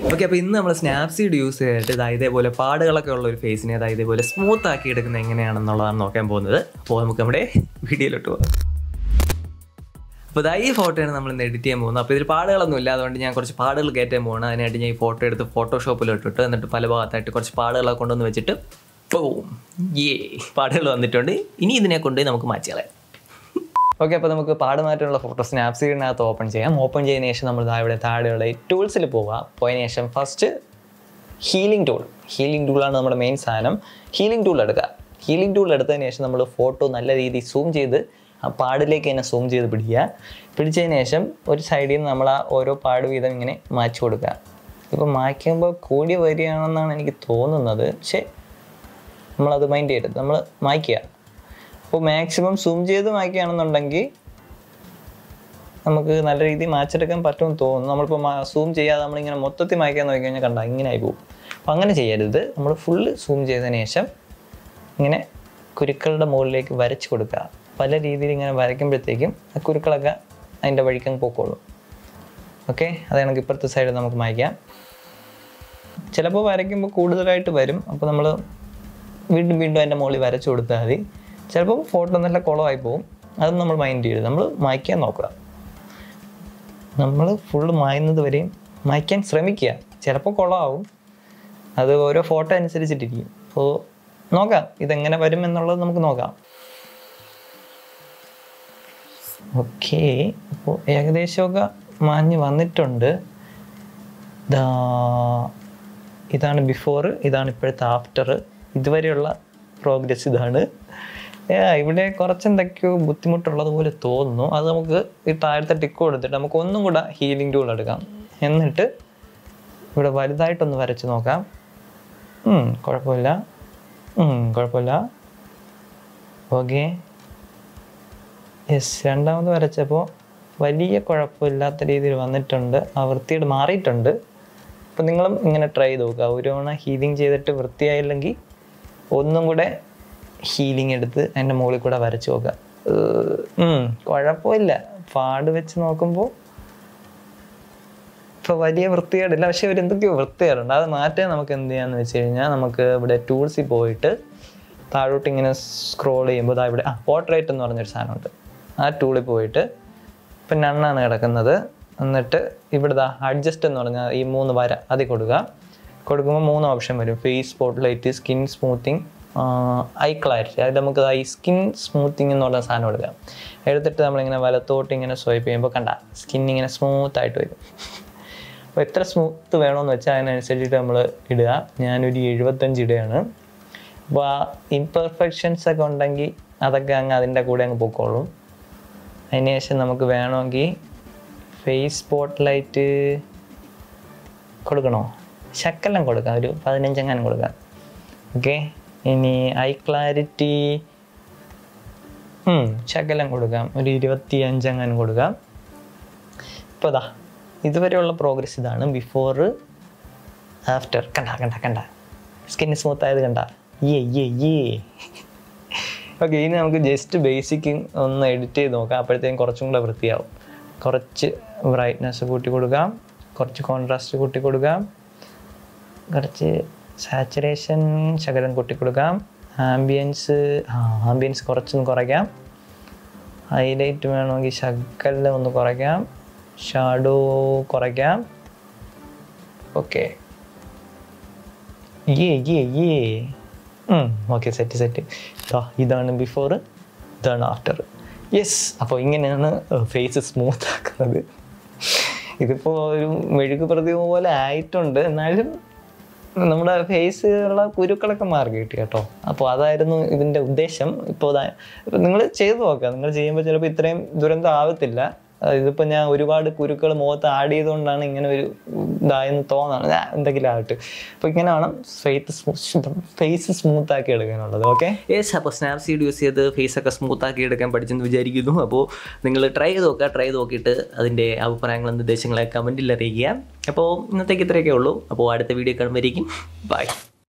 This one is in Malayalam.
ഓക്കെ അപ്പോൾ ഇന്ന് നമ്മൾ സ്നാപ്സീഡ് യൂസ് ചെയ്തിട്ട് ഇതാ ഇതേപോലെ പാടുകളൊക്കെ ഉള്ള ഒരു ഫേസിനെ ഇതാ ഇതേപോലെ സ്മൂത്ത് ആക്കി എടുക്കുന്നത് എങ്ങനെയാണെന്നുള്ളതാണ് നോക്കാൻ പോകുന്നത് അപ്പോൾ നമുക്ക് നമ്മുടെ വീഡിയോയിലോട്ട് പോകാം അപ്പോൾ ഇതാ ഈ ഫോട്ടോയാണ് നമ്മൾ ഇന്ന് എഡിറ്റ് ചെയ്യാൻ പോകുന്നത് അപ്പോൾ ഇതിൽ പാടുകളൊന്നും ഇല്ല അതുകൊണ്ട് ഞാൻ കുറച്ച് പാടുകൾ കയറ്റാൻ പോകണം അതിനായിട്ട് ഞാൻ ഈ ഫോട്ടോ എടുത്ത് ഫോട്ടോഷോപ്പിലോട്ടിട്ട് എന്നിട്ട് പല ഭാഗത്തായിട്ട് കുറച്ച് പാടുകളൊക്കെ കൊണ്ടുവന്ന് വെച്ചിട്ട് പോവും ഏ പാടുകൾ വന്നിട്ടുണ്ട് ഇനി ഇതിനെ കൊണ്ട് നമുക്ക് മാറ്റി കളയാം ഓക്കെ അപ്പോൾ നമുക്ക് പാടുമാറ്റമുള്ള ഫോട്ടോ സ്നാപ്സീഡിനകത്ത് ഓപ്പൺ ചെയ്യാം ഓപ്പൺ ചെയ്തതിന് ശേഷം നമ്മൾ ദാ ഇവിടെ താഴെയുള്ള ടൂൾസിൽ പോവുക പോയതിന് ശേഷം ഫസ്റ്റ് ഹീലിംഗ് ടൂൾ ഹീലിംഗ് ടൂളാണ് നമ്മുടെ മെയിൻ സാധനം ഹീലിംഗ് ടൂൾ എടുക്കുക ഹീലിംഗ് ടൂൾ എടുത്തതിന് ശേഷം നമ്മൾ ഫോട്ടോ നല്ല രീതിയിൽ സൂം ചെയ്ത് ആ പാടിലേക്ക് തന്നെ സൂം ചെയ്ത് പിടിക്കുക പിടിച്ചതിന് ശേഷം ഒരു സൈഡിൽ നിന്ന് നമ്മൾ ആ ഓരോ പാട് വീതം ഇങ്ങനെ മാറ്റി കൊടുക്കുക ഇപ്പോൾ മായ്ക്കുമ്പോൾ കൂടി വരികയാണെന്നാണ് എനിക്ക് തോന്നുന്നത് പക്ഷേ നമ്മളത് മൈൻഡ് ചെയ്യരുത് നമ്മൾ മായ്ക്കുക അപ്പോൾ മാക്സിമം സൂം ചെയ്ത് മായ്ക്കുകയാണെന്നുണ്ടെങ്കിൽ നമുക്ക് നല്ല രീതിയിൽ മാച്ചെടുക്കാൻ പറ്റുമെന്ന് തോന്നുന്നു നമ്മളിപ്പോൾ സൂം ചെയ്യാതെ നമ്മളിങ്ങനെ മൊത്തത്തിൽ മായ്ക്കാൻ നോക്കി കഴിഞ്ഞാൽ കണ്ട ഇങ്ങനെ ആയി പോകും അപ്പോൾ അങ്ങനെ ചെയ്യരുത് നമ്മൾ ഫുള്ള് സൂം ചെയ്തതിന് ശേഷം ഇങ്ങനെ കുരുക്കളുടെ മുകളിലേക്ക് വരച്ച് കൊടുക്കുക പല രീതിയിൽ ഇങ്ങനെ വരയ്ക്കുമ്പോഴത്തേക്കും ആ കുരുക്കളൊക്കെ അതിൻ്റെ വഴിക്കങ്ങ് പോക്കോളും ഓക്കെ അത് കണക്ക് ഇപ്പുറത്തെ സൈഡ് നമുക്ക് മായ്ക്കാം ചിലപ്പോൾ വരയ്ക്കുമ്പോൾ കൂടുതലായിട്ട് വരും അപ്പോൾ നമ്മൾ വീണ്ടും വീണ്ടും അതിൻ്റെ മുകളിൽ വരച്ചു കൊടുത്താൽ മതി ചിലപ്പോൾ ഫോട്ടോ നല്ല കുളമായി പോകും അതൊന്നും നമ്മൾ മൈൻഡ് ചെയ്യരുത് നമ്മൾ മായ്ക്കാൻ നോക്കുക നമ്മൾ ഫുള്ള് മായുന്നത് വരെയും മായ്ക്കാൻ ശ്രമിക്കുക ചിലപ്പോൾ കുളമാവും അത് ഓരോ ഫോട്ടോ അനുസരിച്ചിട്ടിരിക്കും അപ്പോൾ നോക്കാം ഇതെങ്ങനെ വരും എന്നുള്ളത് നമുക്ക് നോക്കാം ഓക്കെ അപ്പോൾ ഏകദേശമൊക്കെ മാഞ്ഞ് വന്നിട്ടുണ്ട് ദാ ഇതാണ് ബിഫോർ ഇതാണ് ഇപ്പോഴത്തെ ആഫ്റ്റർ ഇതുവരെയുള്ള പ്രോഗ്രസ് ഇതാണ് ഏ, ഇവിടെ കുറച്ച് എന്തൊക്കെയോ ബുദ്ധിമുട്ടുള്ളത് പോലെ തോന്നുന്നു അത് നമുക്ക് ഈ താഴത്തെ ടിക്ക് കൊടുത്തിട്ട് നമുക്ക് ഒന്നും കൂടെ ഹീലിംഗ് ടൂൾ എടുക്കാം എന്നിട്ട് ഇവിടെ വലുതായിട്ടൊന്ന് വരച്ച് നോക്കാം ഉം, കുഴപ്പമില്ല ഉം, കുഴപ്പമില്ല ഓക്കെ യെസ് രണ്ടാമത് വരച്ചപ്പോൾ വലിയ കുഴപ്പമില്ലാത്ത രീതിയിൽ വന്നിട്ടുണ്ട് ആ വൃത്തിയോട് മാറിയിട്ടുണ്ട് അപ്പം നിങ്ങളും ഇങ്ങനെ ട്രൈ ചെയ്ത് നോക്കുക ഒരു തവണ ഹീലിംഗ് ചെയ്തിട്ട് വൃത്തിയായില്ലെങ്കിൽ ഒന്നും കൂടെ ഹീലിംഗ് എടുത്ത് അതിൻ്റെ മുകളിൽ കൂടെ വരച്ച് നോക്കുക ഏർ, ഉം, കുഴപ്പമില്ല പാട് വെച്ച് നോക്കുമ്പോൾ ഇപ്പോൾ വലിയ വൃത്തികേടില്ല പക്ഷേ ഒരു എന്തൊക്കെയോ വൃത്തികേടുണ്ട് അത് മാറ്റാൻ നമുക്ക് എന്ത് ചെയ്യാന്ന് വെച്ച് കഴിഞ്ഞാൽ നമുക്ക് ഇവിടെ ടൂൾസിൽ പോയിട്ട് താഴോട്ട് ഇങ്ങനെ സ്ക്രോൾ ചെയ്യുമ്പോൾ ദാ ഇവിടെ ആ പോർട്രേറ്റ് എന്ന് പറഞ്ഞൊരു സാധനമുണ്ട് ആ ടൂളിൽ പോയിട്ട് ഇപ്പം നണ്ണാണ് കിടക്കുന്നത് എന്നിട്ട് ഇവിടെ ദാ അഡ്ജസ്റ്റ് എന്ന് പറഞ്ഞാൽ ഈ മൂന്ന് വര അതിൽ കൊടുക്കുക കൊടുക്കുമ്പോൾ മൂന്ന് ഓപ്ഷൻ വരും face spotlight skin smoothing eye clarity അത് നമുക്ക് ഈ സ്കിൻ സ്മൂത്തിങ് എന്ന് പറഞ്ഞ സാധനം എടുക്കാം എടുത്തിട്ട് നമ്മളിങ്ങനെ വലത്തോട്ട് ഇങ്ങനെ സ്വൈപ്പ് ചെയ്യുമ്പോൾ കണ്ട സ്കിൻ ഇങ്ങനെ സ്മൂത്ത് ആയിട്ട് വരും അപ്പോൾ എത്ര സ്മൂത്ത് വേണമെന്ന് വെച്ചാൽ അതിനനുസരിച്ചിട്ട് നമ്മൾ ഇടുക ഞാനൊരു എഴുപത്തഞ്ച് ഇടുകയാണ് അപ്പോൾ ആ ഇംപെർഫെക്ഷൻസ് ഒക്കെ ഉണ്ടെങ്കിൽ അതൊക്കെ അങ്ങ് അതിൻ്റെ കൂടെ അങ്ങ് പൊക്കോളും അതിന് ശേഷം നമുക്ക് വേണമെങ്കിൽ ഫേസ് സ്പോട്ട് ലൈറ്റ് കൊടുക്കണോ ശക്കലം കൊടുക്കാം ഒരു പതിനഞ്ചെങ്ങാനും കൊടുക്കാം ഓക്കെ ഇനി ഐ ക്ലാരിറ്റി ശകലം കൊടുക്കാം ഒരു ഇരുപത്തി അഞ്ചെങ്ങാനും കൊടുക്കാം ഇപ്പോൾ ഇതാ ഇതുവരെയുള്ള പ്രോഗ്രസ് ഇതാണ് ബിഫോർ ആഫ്റ്റർ കണ്ട കണ്ട കണ്ട സ്കിൻ സ്മൂത്ത് ആയത് കണ്ട ഏ ഏ ഏ ഓക്കെ ഇനി നമുക്ക് ജസ്റ്റ് ബേസിക് ഒന്ന് എഡിറ്റ് ചെയ്ത് നോക്കാം അപ്പോഴത്തേക്കും കുറച്ചും കൂടെ വൃത്തിയാവും കുറച്ച് ബ്രൈറ്റ്നസ് കൂട്ടി കൊടുക്കാം കുറച്ച് കോൺട്രാസ്റ്റ് കൂട്ടി കൊടുക്കാം കുറച്ച് സാച്ചുറേഷൻ ശകലം കൂട്ടി കൊടുക്കാം ആംബിയൻസ് ആ ആംബിയൻസ് കുറച്ചൊന്ന് കുറയ്ക്കാം ഹൈലൈറ്റ് വേണമെങ്കിൽ ശകലം ഒന്ന് കുറയ്ക്കാം ഷാഡോ കുറയ്ക്കാം ഓക്കെ ഏ ഏ ഏ ഓക്കെ സെറ്റ് സെറ്റ് ഇതാണ് ബിഫോർ ഇതാണ് ആഫ്റ്റർ യെസ് അപ്പോൾ ഇങ്ങനെയാണ് ഫേസ് സ്മൂത്ത് ആക്കുന്നത് ഇതിപ്പോൾ ഒരു മെഴുകു പ്രതിമ പോലെ ആയിട്ടുണ്ട് എന്നാലും നമ്മുടെ ഫേസിലുള്ള കുരുക്കളൊക്കെ മാറി കിട്ടി കേട്ടോ അപ്പോൾ അതായിരുന്നു ഇതിൻ്റെ ഉദ്ദേശം ഇപ്പോൾ നിങ്ങൾ ചെയ്തു നോക്കുക നിങ്ങൾ ചെയ്യുമ്പോൾ ചിലപ്പോൾ ഇത്രയും ദുരന്തം ആവത്തില്ല ആ, ഇതിപ്പോൾ ഞാൻ ഒരുപാട് കുരുക്കൾ മുഖത്ത് ആഡ് ചെയ്തുകൊണ്ടാണ് ഇങ്ങനെ ഒരു ഇതായെന്ന് തോന്നാണ് ഞാൻ എന്തെങ്കിലും ആകട്ടെ അപ്പോൾ ഇങ്ങനെ വേണം ഫേസ് ഫേസ് സ്മൂത്ത് ആക്കി എടുക്കാനുള്ളത് ഓക്കെ യെസ് അപ്പോൾ സ്നാപ്സീഡ് യൂസ് ചെയ്ത് ഫേസ് ഒക്കെ സ്മൂത്ത് ആക്കി എടുക്കാൻ പഠിച്ചെന്ന് വിചാരിക്കുന്നു അപ്പോൾ നിങ്ങൾ ട്രൈ ചെയ്ത് നോക്കുക ട്രൈ ചെയ്ത് നോക്കിയിട്ട് അതിൻ്റെ അഭിപ്രായങ്ങളും നിർദ്ദേശങ്ങളെ കമൻറ്റിൽ അറിയിക്കുക അപ്പോൾ ഇന്നത്തേക്ക് ഇത്രയൊക്കെ ഉള്ളൂ അപ്പോൾ അടുത്ത വീഡിയോ കാണുമ്പോഴേക്കും ബൈ